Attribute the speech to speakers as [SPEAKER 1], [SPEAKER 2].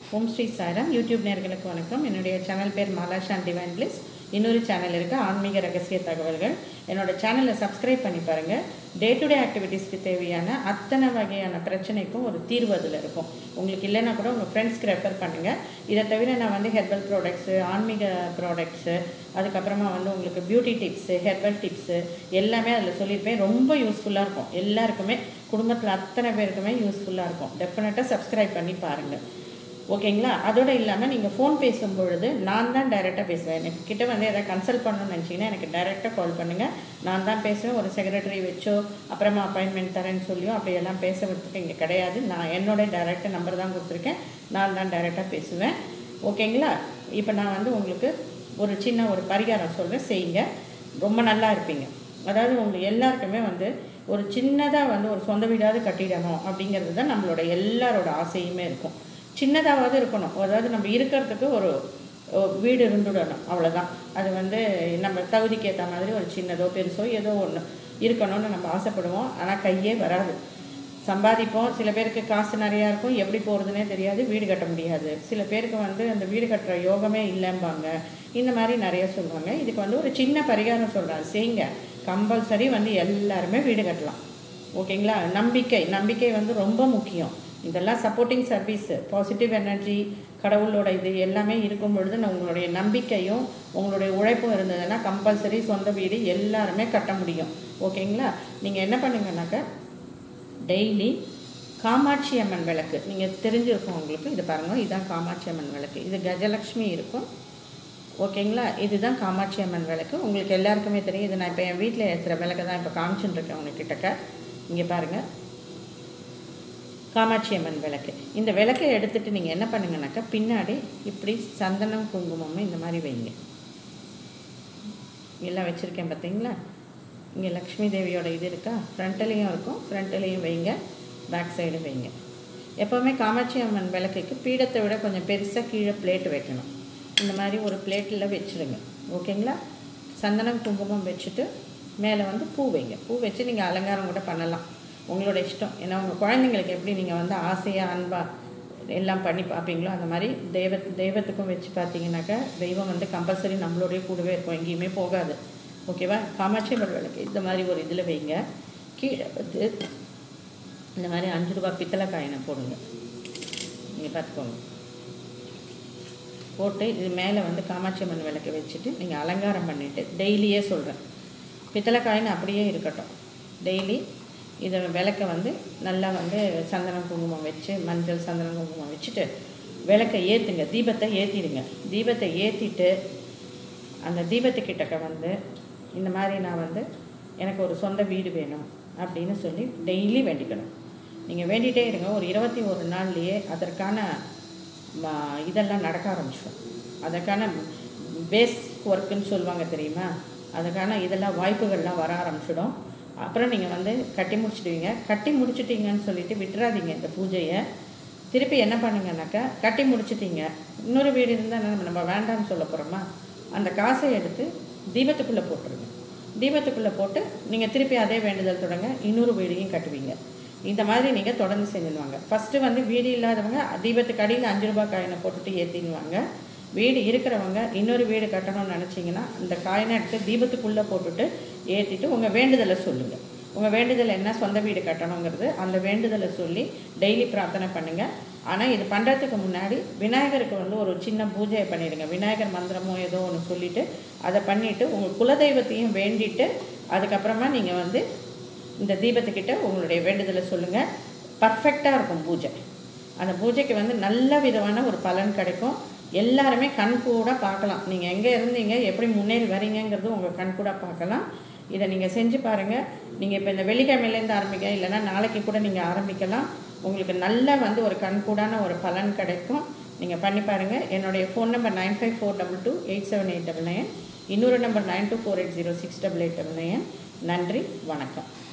[SPEAKER 1] ஓம் Sri Sairam YouTube நேர்களுக்கு வணக்கம் என்னுடைய சேனல் பேர் மாலாஷா டிவைன் பிளிஸ் இன்னொரு சேனல் இருக்குது ஆன்மீக ரகசிய தகவல்கள் என்னோட சேனலை சப்ஸ்கிரைப் பண்ணி பாருங்கள் டே டு டே ஆக்டிவிட்டீஸ்க்கு தேவையான அத்தனை வகையான பிரச்சனைக்கும் ஒரு தீர்வு அதில் இருக்கும் உங்களுக்கு இல்லைன்னா கூட உங்கள் ஃப்ரெண்ட்ஸ்க்கு ரெஃபர் பண்ணுங்கள் இதை தவிர நான் வந்து ஹெர்பல் ப்ராடக்ட்ஸு ஆன்மீக ப்ராடக்ட்ஸு அதுக்கப்புறமா வந்து உங்களுக்கு பியூட்டி டிப்ஸு ஹெர்பல் டிப்ஸு எல்லாமே அதில் சொல்லியிருப்பேன் ரொம்ப யூஸ்ஃபுல்லாக இருக்கும் எல்லாருக்குமே குடும்பத்தில் அத்தனை பேருக்குமே யூஸ்ஃபுல்லாக இருக்கும் டெஃபினட்டாக சப்ஸ்கிரைப் பண்ணி பாருங்கள் ஓகேங்களா அதோடு இல்லாமல் நீங்கள் ஃபோன் பேசும் பொழுது நான் தான் டைரெக்டாக பேசுவேன் எனக்கு கிட்ட வந்து எதாவது கன்சல்ட் பண்ணணும்னு நினச்சிங்கன்னா எனக்கு டைரெக்டாக கால் பண்ணுங்கள் நான் தான் பேசுவேன் ஒரு செக்ரட்டரி வச்சோ அப்புறமா அப்பாயின்மெண்ட் தரேன்னு சொல்லியோ அப்படியெல்லாம் பேசுறதுக்கு இங்கே கிடையாது நான் என்னோட டைரெக்ட் நம்பர் தான் கொடுத்துருக்கேன் நான் தான் டைரெக்டாக பேசுவேன் ஓகேங்களா இப்போ நான் வந்து உங்களுக்கு ஒரு சின்ன ஒரு பரிகாரம் சொல்கிறேன் செய்யுங்க ரொம்ப நல்லா இருப்பீங்க அதாவது உங்களுக்கு எல்லாருக்குமே வந்து ஒரு சின்னதாக வந்து ஒரு சொந்த வீடாவது கட்டிடணும் அப்படிங்கிறது தான் நம்மளோட எல்லாரோட ஆசையுமே இருக்கும் சின்னதாவது இருக்கணும் அதாவது நம்ம இருக்கிறதுக்கு ஒரு வீடு இருந்துடணும் அவ்வளோதான் அது வந்து நம்ம தகுதிக்கு ஏற்ற மாதிரி ஒரு சின்னதோ பெருசோ ஏதோ ஒன்று இருக்கணும்னு நம்ம ஆசைப்படுவோம் ஆனால் கையே வராது சம்பாதிப்போம் சில பேருக்கு காசு நிறையா இருக்கும் எப்படி போகிறதுனே தெரியாது வீடு கட்ட முடியாது சில பேருக்கு வந்து அந்த வீடு கட்டுற யோகமே இல்லைம்பாங்க இந்த மாதிரி நிறைய சொல்லுவாங்க இதுக்கு வந்து ஒரு சின்ன பரிகாரம் சொல்கிறாங்க செய்யுங்க கம்பல்சரி வந்து எல்லாருமே வீடு கட்டலாம் ஓகேங்களா நம்பிக்கை நம்பிக்கை வந்து ரொம்ப முக்கியம் இதெல்லாம் சப்போர்ட்டிங் சர்வீஸு பாசிட்டிவ் எனர்ஜி கடவுளோட இது எல்லாமே இருக்கும் பொழுது உங்களுடைய நம்பிக்கையும் உங்களுடைய உழைப்பும் இருந்ததுன்னா கம்பல்சரி சொந்த வீடு எல்லாருமே கட்ட முடியும் ஓகேங்களா நீங்கள் என்ன பண்ணுங்கனாக்கா டெய்லி காமாட்சி அம்மன் விளக்கு நீங்கள் தெரிஞ்சிருக்கும் உங்களுக்கு இது பாருங்கள் இதுதான் காமாட்சி அம்மன் விளக்கு இது கஜலக்ஷ்மி இருக்கும் ஓகேங்களா இதுதான் காமாட்சி அம்மன் விளக்கு உங்களுக்கு எல்லாருக்குமே தெரியும் இது நான் இப்போ என் வீட்டில் ஏற்றுற விளக்கு தான் இப்போ காமிச்சுட்டு இருக்கேன் உங்ககிட்டக்க இங்கே பாருங்கள் காமாட்சி அம்மன் விளக்கு இந்த விளக்கை எடுத்துகிட்டு நீங்கள் என்ன பண்ணுங்கனாக்கா பின்னாடி இப்படி சந்தனம் குங்குமம் இந்த மாதிரி வைங்க எல்லாம் வச்சுருக்கேன் பார்த்தீங்களா இங்கே லக்ஷ்மி தேவியோட இது இருக்கா ஃப்ரண்ட்லேயும் இருக்கும் ஃப்ரண்ட்லேயும் வைங்க பேக் சைடு வைங்க எப்போவுமே காமாட்சி அம்மன் விளக்குக்கு பீடத்தை விட கொஞ்சம் பெருசாக கீழே பிளேட்டு வைக்கணும் இந்த மாதிரி ஒரு பிளேட்டில் வச்சுருங்க ஓகேங்களா சந்தனம் குங்குமம் வச்சுட்டு மேலே வந்து பூ வைங்க பூ வச்சு நீங்கள் அலங்காரம் கூட பண்ணலாம் உங்களோட இஷ்டம் ஏன்னா உங்கள் குழந்தைங்களுக்கு எப்படி நீங்கள் வந்து ஆசையாக அன்பாக எல்லாம் பண்ணி பார்ப்பீங்களோ அந்த மாதிரி தெய்வ தெய்வத்துக்கும் வச்சு பார்த்தீங்கன்னாக்கா தெய்வம் வந்து கம்பல்சரி நம்மளோடய கூடவே இருக்கும் எங்கேயுமே போகாது ஓகேவா காமாட்சி அம்மன் விளக்கு இந்த மாதிரி ஒரு இதில் வைங்க கீழே வந்து இந்த மாதிரி அஞ்சு ரூபா பித்தளை காயினை போடுங்க நீங்கள் பார்த்துக்கோங்க போட்டு இது மேலே வந்து காமாட்சி அம்மன் விளக்கு வச்சுட்டு நீங்கள் அலங்காரம் பண்ணிவிட்டு டெய்லியே சொல்கிறேன் பித்தளை காயின் அப்படியே இருக்கட்டும் டெய்லி இதை விளக்கை வந்து நல்லா வந்து சந்தனம் குங்குமம் வச்சு மஞ்சள் சந்தனம் குங்குமம் வச்சுட்டு விளக்கை ஏற்றுங்க தீபத்தை ஏற்றிடுங்க தீபத்தை ஏற்றிட்டு அந்த தீபத்துக்கிட்டக்க வந்து இந்த மாதிரி நான் வந்து எனக்கு ஒரு சொந்த வீடு வேணும் அப்படின்னு சொல்லி டெய்லி வேண்டிக்கணும் நீங்கள் வேண்டிகிட்டே இருங்க ஒரு இருபத்தி ஒரு நாள்லேயே அதற்கான இதெல்லாம் நடக்க ஆரம்பிச்சிடும் அதற்கான பேஸ் ஒர்க்குன்னு சொல்லுவாங்க தெரியுமா அதுக்கான இதெல்லாம் வாய்ப்புகள்லாம் வர ஆரம்பிச்சிடும் அப்புறம் நீங்கள் வந்து கட்டி முடிச்சிடுவீங்க கட்டி முடிச்சிட்டிங்கன்னு சொல்லிட்டு விட்டுறாதீங்க இந்த பூஜையை திருப்பி என்ன பண்ணுங்கனாக்கா கட்டி முடிச்சிட்டிங்க இன்னொரு வீடு இருந்தால் நம்ம நம்ம வேண்டாம்னு சொல்ல போகிறோமா அந்த காசை எடுத்து தீபத்துக்குள்ளே போட்டுருங்க தீபத்துக்குள்ளே போட்டு நீங்கள் திருப்பி அதே வேண்டுதல் தொடங்க இன்னொரு வீடையும் கட்டுவீங்க இந்த மாதிரி நீங்கள் தொடர்ந்து செஞ்சுடுவாங்க ஃபஸ்ட்டு வந்து வீடு இல்லாதவங்க தீபத்துக்கு அடியில் அஞ்சு ரூபாய் காயினை போட்டுட்டு ஏற்றிடுவாங்க வீடு இருக்கிறவங்க இன்னொரு வீடு கட்டணும்னு நினச்சிங்கன்னா அந்த காயினை எடுத்து தீபத்துக்குள்ளே போட்டுட்டு ஏற்றிட்டு உங்கள் வேண்டுதலை சொல்லுங்கள் உங்கள் வேண்டுதல் என்ன சொந்த வீடு கட்டணுங்கிறது அந்த வேண்டுதலை சொல்லி டெய்லி பிரார்த்தனை பண்ணுங்கள் ஆனால் இது பண்ணுறதுக்கு முன்னாடி விநாயகருக்கு வந்து ஒரு சின்ன பூஜையை பண்ணிடுங்க விநாயகர் மந்திரமோ ஏதோ ஒன்று சொல்லிவிட்டு அதை பண்ணிவிட்டு உங்கள் குலதெய்வத்தையும் வேண்டிட்டு அதுக்கப்புறமா நீங்கள் வந்து இந்த தீபத்துக்கிட்ட உங்களுடைய வேண்டுதலை சொல்லுங்கள் பர்ஃபெக்டாக இருக்கும் பூஜை அந்த பூஜைக்கு வந்து நல்ல விதமான ஒரு பலன் கிடைக்கும் எல்லாருமே கண் கூட பார்க்கலாம் நீங்கள் எங்கே இருந்தீங்க எப்படி முன்னேறி வரீங்கங்கிறது உங்கள் கண் கூட பார்க்கலாம் இதை நீங்கள் செஞ்சு பாருங்கள் நீங்கள் இப்போ இந்த வெள்ளிக்கிழமையிலேருந்து ஆரம்பிக்க இல்லைன்னா நாளைக்கு கூட நீங்கள் ஆரம்பிக்கலாம் உங்களுக்கு நல்ல வந்து ஒரு கண்கூடான ஒரு பலன் கிடைக்கும் நீங்கள் பண்ணி பாருங்கள் என்னுடைய phone number nine five four double two eight seven eight double nine இன்னொரு number nine two four eight zero six double eight double nine நன்றி வணக்கம்